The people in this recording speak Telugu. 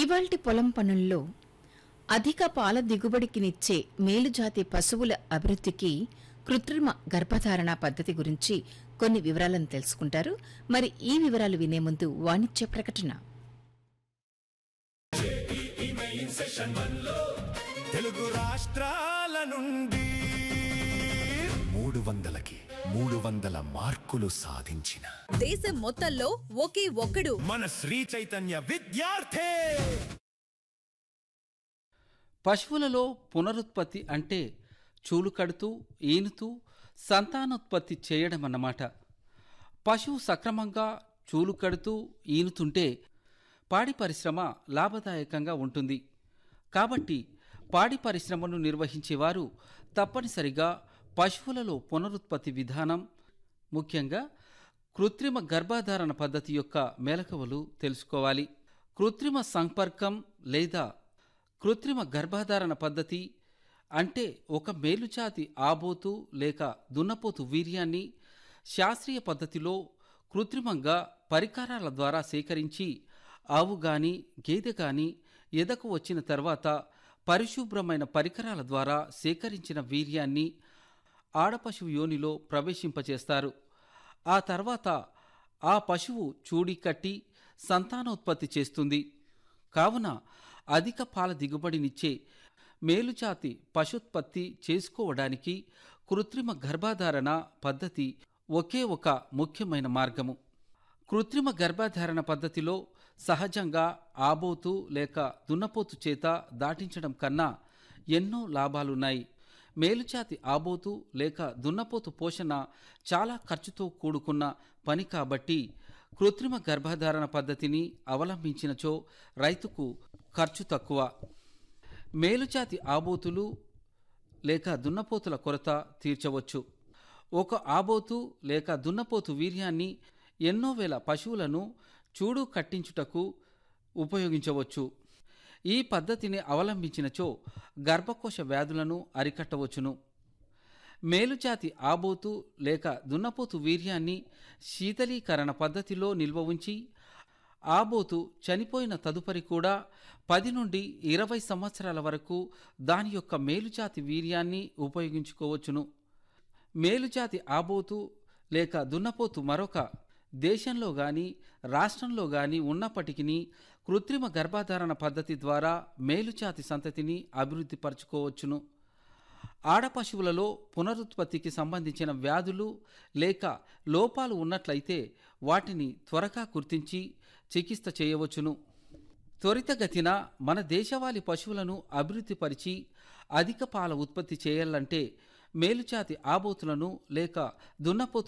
ఇవాల్టి పొలం పనుల్లో అధిక పాల దిగుబడికినిచ్చే మేలుజాతి పశువుల అభివృద్ధికి కృత్రిమ గర్భధారణ పద్ధతి గురించి కొన్ని వివరాలను తెలుసుకుంటారు మరి ఈ వివరాలు వినే ముందు వాణిజ్య ప్రకటన తెలుగు రాష్ట్రాల నుండి మూడు వందలకి మూడు వందల మార్కులు సాధించిన దేశం మొత్తంలో ఒకే ఒక్కడు మన శ్రీ చైతన్య విద్యార్థి పశువులలో పునరుత్పత్తి అంటే చూలు కడుతూ ఈనుతూ సంతానోత్పత్తి చేయడం అన్నమాట పశువు సక్రమంగా చూలు కడుతూ ఈనుతుంటే పాడి పరిశ్రమ లాభదాయకంగా ఉంటుంది కాబట్టి పాడి పరిశ్రమను నిర్వహించేవారు తప్పనిసరిగా పశువులలో పునరుత్పత్తి విధానం ముఖ్యంగా కృత్రిమ గర్భధారణ పద్ధతి యొక్క మెలకువలు తెలుసుకోవాలి కృత్రిమ సంపర్కం లేదా కృత్రిమ గర్భధారణ పద్ధతి అంటే ఒక మేలుజాతి ఆబోతు లేక దున్నపోతు వీర్యాన్ని శాస్త్రీయ పద్ధతిలో కృత్రిమంగా పరికరాల ద్వారా సేకరించి ఆవు గాని గేదె గాని ఎదకు వచ్చిన తర్వాత పరిశుభ్రమైన పరికరాల ద్వారా సేకరించిన వీర్యాన్ని ఆడపశువు యోనిలో ప్రవేశింపచేస్తారు ఆ తర్వాత ఆ పశువు చూడి కట్టి సంతానోత్పత్తి చేస్తుంది కావున అధిక పాల దిగుబడినిచ్చే మేలుజాతి పశుత్పత్తి చేసుకోవడానికి కృత్రిమ గర్భధారణ పద్ధతి ఒకే ఒక ముఖ్యమైన మార్గము కృత్రిమ గర్భధారణ పద్ధతిలో సహజంగా ఆబోతు లేక దున్నపోతు చేత దాటించడం కన్నా ఎన్నో లాభాలున్నాయి మేలుజాతి ఆబోతు లేక దున్నపోతు పోషణ చాలా ఖర్చుతో కూడుకున్న పని కాబట్టి కృత్రిమ గర్భధారణ పద్ధతిని అవలంబించినచో రైతుకు ఖర్చు తక్కువ మేలుజాతి ఆబోతులు లేక దున్నపోతుల కొరత తీర్చవచ్చు ఒక ఆబోతు లేక దున్నపోతు వీర్యాన్ని ఎన్నో వేల పశువులను చూడు కట్టించుటకు ఉపయోగించవచ్చు ఈ పద్ధతిని అవలంబించినచో గర్భకోశ వ్యాధులను అరికట్టవచ్చును మేలుజాతి ఆబోతు లేక దున్నపోతు వీర్యాన్ని శీతలీకరణ పద్ధతిలో నిల్వ ఉంచి ఆబోతు చనిపోయిన తదుపరి కూడా పది నుండి ఇరవై సంవత్సరాల వరకు దాని యొక్క మేలుజాతి వీర్యాన్ని ఉపయోగించుకోవచ్చును మేలుజాతి ఆబోతు లేక దున్నపోతు మరొక దేశంలో గాని రాష్ట్రంలో గాని ఉన్నప్పటికీ కృత్రిమ గర్భధారణ పద్ధతి ద్వారా మేలుజాతి సంతతిని అభివృద్ధి పరచుకోవచ్చును ఆడపశువులలో పునరుత్పత్తికి సంబంధించిన వ్యాధులు లేక లోపాలు ఉన్నట్లయితే వాటిని త్వరగా గుర్తించి చికిత్స చేయవచ్చును త్వరితగతిన మన దేశవాళీ పశువులను అభివృద్ధిపరిచి అధిక పాల ఉత్పత్తి చేయాలంటే మేలుజాతి ఆబోతులను లేక దున్నపోతు